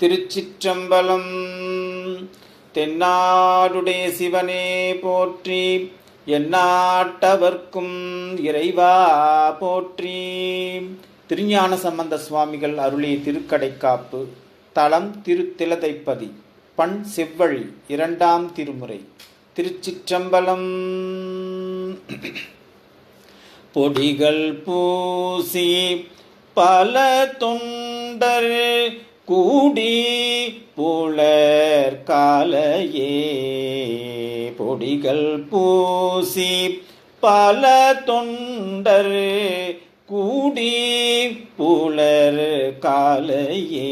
திருச்சிற்றம்பலம் தென்னாடுடைய சிவனே போற்றி எந்நாட்டவர்க்கும் இறைவா போற்றி திருஞான சம்பந்த சுவாமிகள் அருளிய திருக்கடைக்காப்பு தலம் திருத்திலதைப்பதி பண் செவ்வழி இரண்டாம் திருமுறை திருச்சிற்றம்பலம் பொடிகள் பூசி பல தொண்டர் கூடி புலர் காலையே பொடிகள் பூசி பல தொண்டர் கூடி புலர் காலையே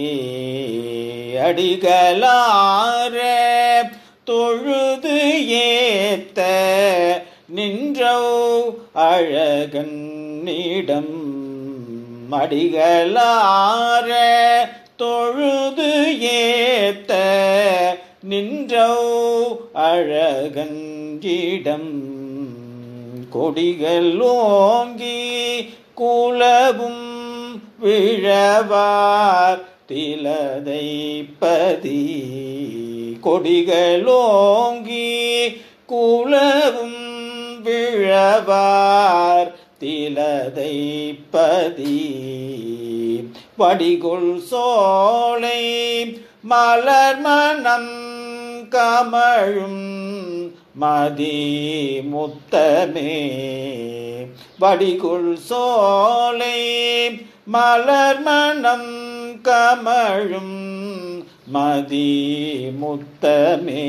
அடிகளார தொழுது ஏத்த நின்றோ அழகன்னிடம் மடிகளார தொழுது ஏத்த நின்றோ அழகன்றிடம் கொடிகள் ஓங்கி குலவும் விழவார் திலதை பதி கொடிகளோங்கி குலவும் விழவார் திலதை பதி வடிகொள் சோலை மலர் மனம் கமழும் மதி முத்தமே வடிகுள் சோலை மலர் மனம் கமழும் மதி முத்தமே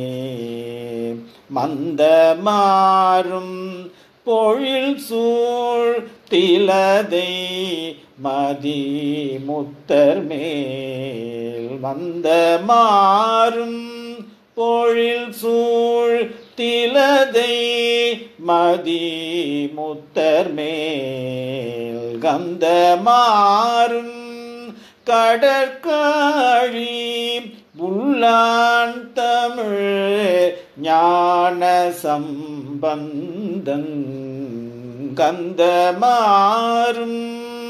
மந்த மாறும் பொழில் சூழ் திலதை மதி முத்தர் மேல் மந்த மாறும் பொழில் சூழ் திலதை மதி முத்தர் மேல் கந்த மாறும் கடற்காழி உள்ளான் தமிழ் ஞான சம்பந்தன் கந்த மாறும்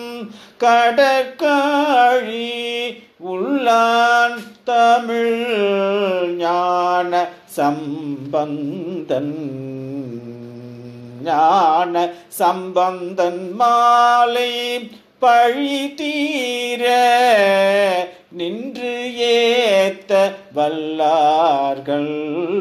கடற்காழி உள்ளான் தமிழ் ஞான சம்பந்தன் ஞான சம்பந்தன் மாலை பழி தீர நின்று ஏத்த வல்லார்கள்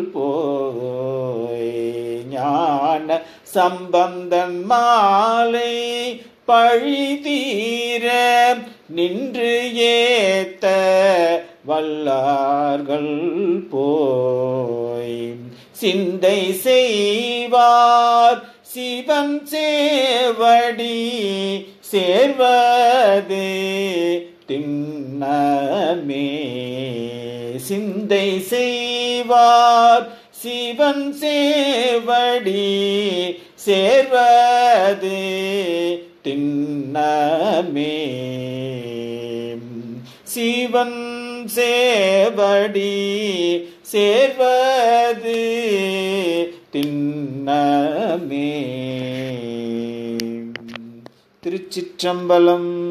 போய் ஞான சம்பந்தன் மாலை பழி தீர நின்று ஏத்த வல்லார்கள் போய் சிந்தை செய்வார் சிவன் சேவடி சேர்வது திண்ணமே சிந்தை செய்வார் சிவன் சேவடி சேர்வது திண்ணமே சிவன் சேவடி சேர்வது திண்ணமே திருச்சிற்றம்பலம்